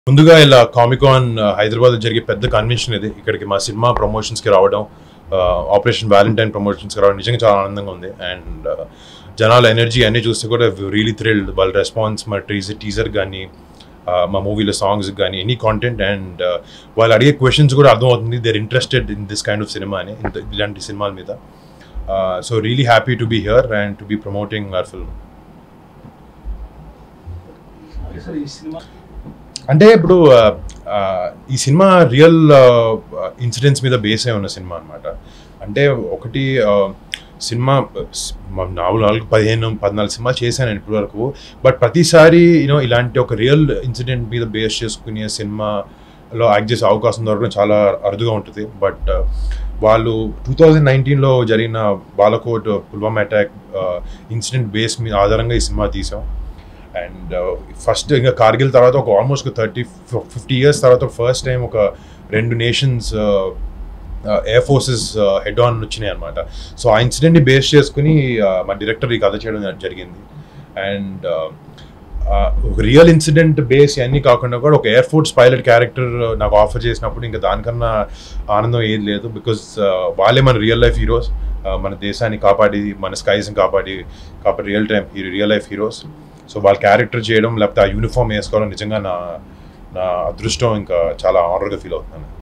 ముందుగా ఇలా కామికాన్ హైదరాబాద్ జరిగే పెద్ద కన్వెన్షన్ ఇది ఇక్కడికి మా సినిమా ప్రమోషన్స్కి రావడం ఆపరేషన్ వ్యాలంటైన్ ప్రమోషన్స్కి రావడం నిజంగా చాలా ఆనందంగా ఉంది అండ్ జనాల ఎనర్జీ అన్నీ చూస్తే కూడా రియలీ థ్రిల్డ్ వాళ్ళ రెస్పాన్స్ మా టీజర్ టీజర్ కానీ మా మూవీలో సాంగ్స్ కానీ ఎనీ కాంటెంట్ అండ్ వాళ్ళు అడిగే క్వశ్చన్స్ కూడా అర్థమవుతుంది there interested in this kind of cinema అని ఇంత ఇలాంటి సినిమాల మీద so really happy to be here and to be promoting our film sir ఈ సినిమా అంటే ఇప్పుడు ఆ, ఆ, ఈ సినిమా రియల్ ఇన్సిడెంట్స్ మీద బేస్ అయి ఉన్న సినిమా అనమాట అంటే ఒకటి ఆ, సినిమా స్- మా నాలుగు నాలుగు పదిహేను పద్నాలుగు సినిమా చేశాను నేను ఇప్పటి వరకు బట్ ప్రతిసారి యూనో ఇలాంటి ఒక రియల్ ఇన్సిడెంట్ మీద బేస్ చేసుకునే సినిమాలో యాక్ట్ చేసే అవకాశం దొరకడం చాలా అరుదుగా ఉంటుంది బట్ వాళ్ళు టూ థౌజండ్ నైన్టీన్లో జరిగిన Balakot Pulwama attack incident base మీద ఆధారంగా ఈ సినిమా తీసాం అండ్ ఫస్ట్ ఇంకా కార్గిల్ తర్వాత ఒక ఆల్మోస్ట్ ఒక థర్టీ ఫిఫ్టీ ఇయర్స్ తర్వాత ఫస్ట్ టైం ఒక రెండు nations air forces head on వచ్చినాయి అనమాట సో ఆ ఇన్సిడెంట్ని బేస్ చేసుకుని uh, మా డైరెక్టర్ ఈ కథ చేయడం జరిగింది అండ్ ఒక రియల్ ఇన్సిడెంట్ బేస్ అన్నీ కాకుండా కూడా ఒక ఎయిర్ ఫోర్స్ పైలట్ క్యారెక్టర్ నాకు ఆఫర్ చేసినప్పుడు ఇంకా దానికన్నా ఆనందం ఏది లేదు బికాస్ వాళ్ళే మన రియల్ లైఫ్ హీరోస్ మన దేశాన్ని కాపాడి మన స్కైస్ని కాపాడి కాపాడి real time real life heroes so వాళ్ళ క్యారెక్టర్ చేయడం లేకపోతే ఆ యూనిఫామ్ వేసుకోవడం నిజంగా నా నా అదృష్టం ఇంకా చాలా ఆనర్గా ఫీల్ అవుతున్నాను